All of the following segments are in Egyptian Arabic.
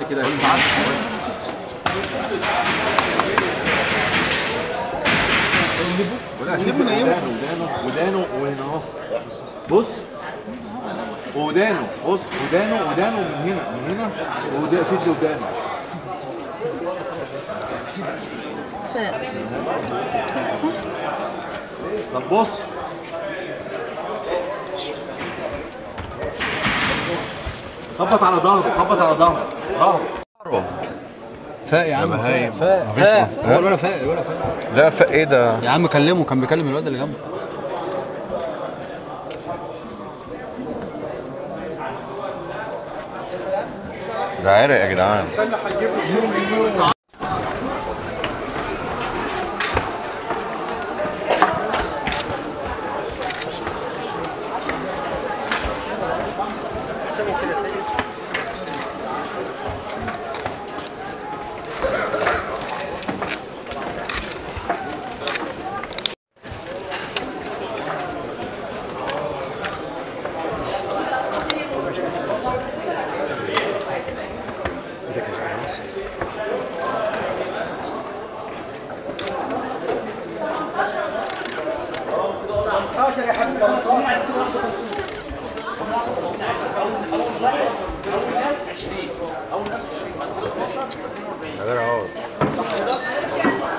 كده الليبو نايمه ودانه ودانه وهنا اهو بص ودانه بص ودانه ودانه من هنا من هنا وده شد ودانه فاء طب بص خبط على ظهره خبط على ظهره ظهره فاق يا عم بهايم. فاق مفيش فاق مف- هو الولا فاق الولا فاق ده ف... ايه ده يا عم كلمه كان بيكلم الواد اللي جنبه ده عرق يا جدعان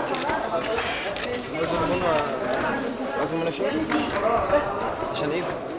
لازم منى عشان ايه